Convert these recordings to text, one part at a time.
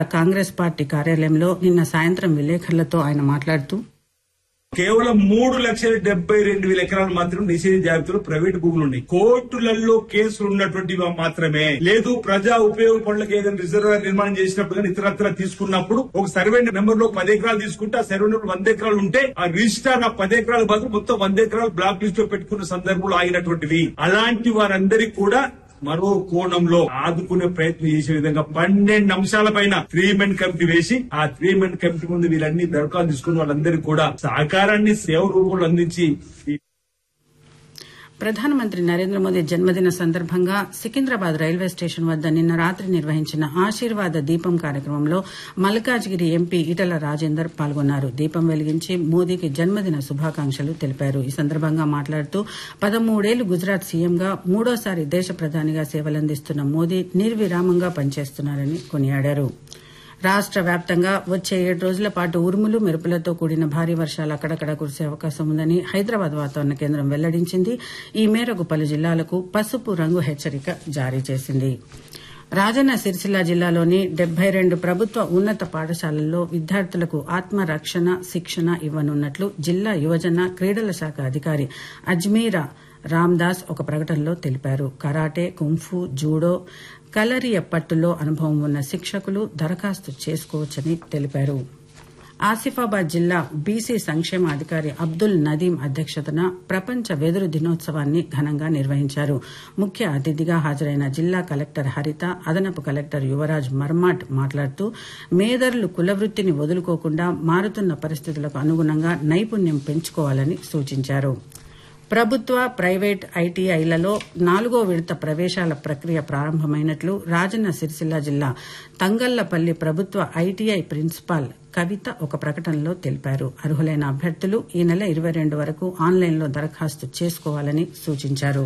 Congress party కార్యాలయంలో నిన్న సాయంత్రం విలేకరులతో ఆయన మాట్లాడుతూ కేవలం మూడు లక్షల డెబ్బై రెండు వేల ఎకరాలు మాత్రం నిషేధ జాబితాలో ప్రైవేట్ భూములు ఉన్నాయి కోర్టులలో కేసులు ఉన్నటువంటి మాత్రమే లేదు ప్రజా ఉపయోగ పనులకు ఏదైనా రిజర్వాయర్ నిర్మాణం చేసినప్పుడు కానీ ఇతరత్ర తీసుకున్నప్పుడు ఒక సర్వే నెంబర్ లో పది ఎకరాలు తీసుకుంటే ఆ సర్వే నెంబర్ వంద ఎకరాలు ఉంటే ఆ రిజిస్టార్ ఆ పది ఎకరాల బదులు మొత్తం వంద ఎకరాలు బ్లాక్ లిస్ట్ లో పెట్టుకున్న సందర్భంలో ఆగినటువంటివి అలాంటి వారందరికీ కూడా మరో కోణంలో ఆదుకునే ప్రయత్నం చేసే విధంగా పన్నెండు అంశాల పైన త్రీ మెన్ కమిటీ వేసి ఆ త్రీ మెన్ కమిటీ ముందు వీళ్ళన్ని దరఖాస్తు తీసుకున్న వాళ్ళందరికీ కూడా సహకారాన్ని సేవ రూపంలో అందించి ఈ ప్రధానమంత్రి నరేంద్ర మోదీ జన్మదిన సందర్భంగా సికింద్రాబాద్ రైల్వే స్టేషన్ వద్ద నిన్న రాత్రి నిర్వహించిన ఆశీర్వాద దీపం కార్యక్రమంలో మల్కాజ్గిరి ఎంపీ ఈటల రాజేందర్ పాల్గొన్నారు దీపం వెలిగించి మోదీకి జన్మదిన శుభాకాంక్షలు తెలిపారు ఈ సందర్భంగా మాట్లాడుతూ పదమూడేళ్లు గుజరాత్ సీఎంగా మూడోసారి దేశ ప్రధానిగా సేవలందిస్తున్న మోదీ నిర్విరామంగా పనిచేస్తున్నారని కొనియాడారు రాష్ట వ్యాప్తంగా వచ్చే ఏడు రోజుల పాటు ఉరుములు మెరుపులతో కూడిన భారీ వర్షాలు అక్కడక్కడ కురిసే అవకాశం ఉందని హైదరాబాద్ వాతావరణ కేంద్రం వెల్లడించింది ఈ మేరకు పలు జిల్లాలకు పసుపు రంగు హెచ్చరిక జారీ చేసింది రాజన్న సిరిసిల్ల జిల్లాలోని డెబ్బై రెండు ప్రభుత్వ ఉన్నత పాఠశాలల్లో విద్యార్థులకు ఆత్మరక్షణ శిక్షణ ఇవ్వనున్నట్లు జిల్లా యువజన క్రీడల శాఖ అధికారి అజ్మీరా రామ్దాస్ ఒక ప్రకటనలో తెలిపారు కరాటే కుంఫు జూడో కలరియ పట్టులో అనుభవం ఉన్న శిక్షకులు దరఖాస్తు చేసుకోవచ్చని తెలిపారు ఆసిఫాబాద్ జిల్లా బీసీ సంక్షేమ అధికారి అబ్దుల్ నదీం అధ్యక్షతన ప్రపంచ వెదురు దినోత్సవాన్ని ఘనంగా నిర్వహించారు ముఖ్య అతిథిగా హాజరైన జిల్లా కలెక్టర్ హరిత అదనపు కలెక్టర్ యువరాజ్ మర్మాట్ మాట్లాడుతూ మేదర్లు కులవృత్తిని వదులుకోకుండా మారుతున్న పరిస్థితులకు అనుగుణంగా నైపుణ్యం పెంచుకోవాలని సూచించారు ప్రభుత్వ ప్రైవేట్ ఐటీఐలలో నాలుగో విడత ప్రవేశాల ప్రక్రియ ప్రారంభమైనట్లు రాజన్న సిరిసిల్ల జిల్లా తంగళ్లపల్లి ప్రభుత్వ ఐటీఐ ప్రిన్సిపాల్ కవిత ఒక ప్రకటనలో తెలిపారు అర్హులైన అభ్యర్థులు ఈ నెల ఇరవై రెండు వరకు ఆన్లైన్లో దరఖాస్తు చేసుకోవాలని సూచించారు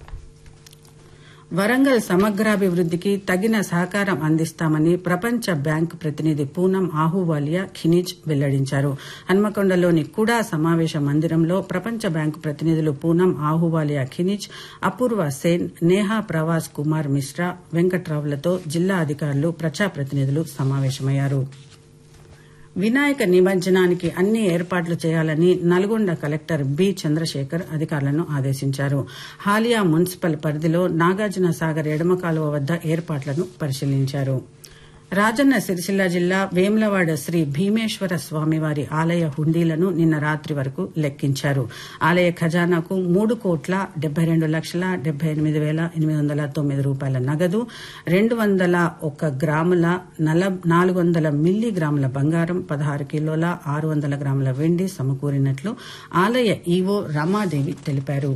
వరంగల్ సమగ్రాభివృద్దికి తగిన సహకారం అందిస్తామని ప్రపంచ బ్యాంక్ ప్రతినిధి పూనం ఆహువాలియా ఖినిజ్ వెల్లడించారు హన్మకొండలోని కుడా సమావేశ మందిరంలో ప్రపంచ బ్యాంకు ప్రతినిధులు పూనం ఆహువాలియా ఖినిజ్ అపూర్వ సేన్ నేహా ప్రవాస్ కుమార్ మిశ్రా వెంకట్రావులతో జిల్లా అధికారులు ప్రజాప్రతినిధులు సమావేశమయ్యారు వినాయక నిమజ్జనానికి అన్ని ఏర్పాట్లు చేయాలని నల్గొండ కలెక్టర్ బి చంద్రశేఖర్ అధికారులను ఆదేశించారు హాలియా మున్సిపల్ పరిధిలో నాగార్జున సాగర్ ఎడమ కాలువ వద్ద ఏర్పాట్లను పరిశీలించారు రాజన్న సిరిసిల్ల జిల్లా వేములవాడ శ్రీ భీమేశ్వర స్వామివారి ఆలయ హుండీలను నిన్న రాత్రి వరకు లెక్కించారు ఆలయ ఖజానాకు మూడు కోట్ల డెబ్బై రెండు లక్షల డెబ్బై ఎనిమిది వేల ఎనిమిది వందల తొమ్మిది రూపాయల నగదు రెండు వందల ఒక్క గ్రాముల నాలుగు వందల మిల్లీ గ్రాముల బంగారం పదహారు కిలోల ఆరు వందల గ్రాముల వెండి సమకూరినట్లు ఆలయ ఈవో రమాదేవి తెలిపారు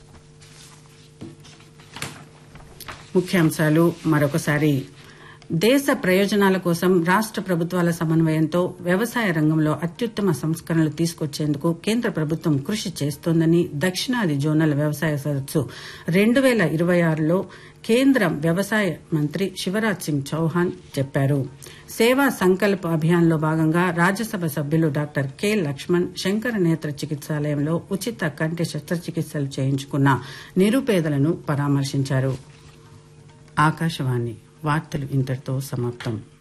ముఖ్యాంశాలు మరొకసారి దేశ ప్రయోజనాల కోసం రాష్ట ప్రభుత్వాల సమన్వయంతో వ్యవసాయ రంగంలో అత్యుత్తమ సంస్కరణలు తీసుకొచ్చేందుకు కేంద్ర ప్రభుత్వం కృషి చేస్తోందని దక్షిణాది జోనల్ వ్యవసాయ సదస్సు రెండు వేల ఇరవై ఆరులో కేంద్ర వ్యవసాయ మంత్రి శివరాజ్ సింగ్ చౌహాన్ చెప్పారు సేవా సంకల్ప్ అభియాన్లో భాగంగా రాజ్యసభ సభ్యులు డాక్టర్ కె లక్ష్మణ్ శంకర నేత్ర చికిత్సాలయంలో ఉచిత కంటి శస్త్రచికిత్సలు చేయించుకున్న నిరుపేదలను పరామర్శించారు ఆకాశవాణి వార్తలు ఇంతటితో సమాప్తం